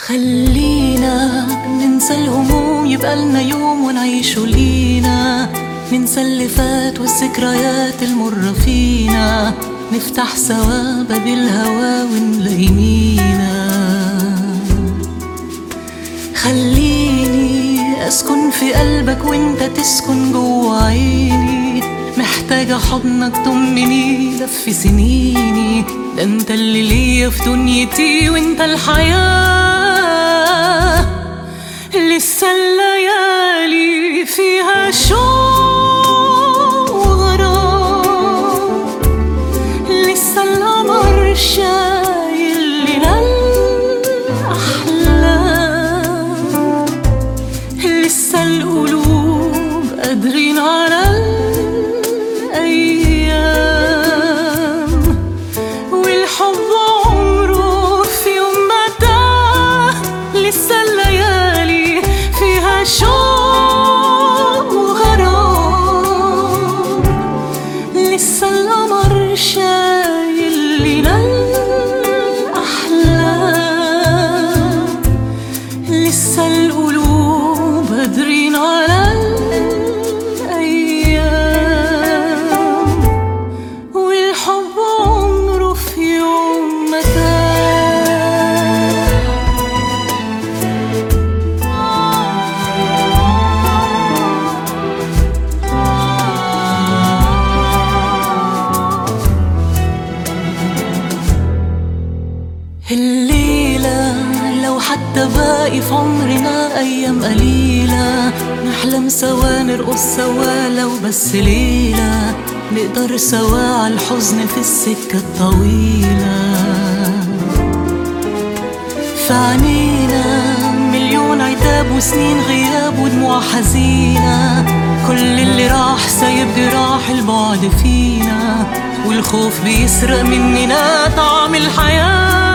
خلينا ننسى الهموم يبقى لنا يوم ونعيشه لينا ننسى اللي فات والذكريات المرة فينا نفتح سوا باب الهوا ونلاقي مينا خليني أسكن في قلبك وانت تسكن جوا عيني محتاجة حضنك طمني لف سنيني ده انت اللي ليا في دنيتي وانت الحياة لسه الليالي فيها شوق وغرام لسه القمر شايل لنا الأحلام لسه القلوب قادرين على الأيام والحب عمره في يوم ما تاه لسه الليالي فيها شوق وغرام لسه القمر شايل لنا الأحلام لسه القلوب قادرين على الأيام والحب عمره في يوم ما تاه الليلة لو حتى باقي في عمرنا أيام قليلة نحلم سوا نرقص سوا لو بس ليلة نقدر سوا على الحزن في السكة الطويلة في عينينا مليون عتاب وسنين غياب ودموع حزينة كل اللي راح سايب جراح البعد فينا والخوف بيسرق مننا طعم الحياة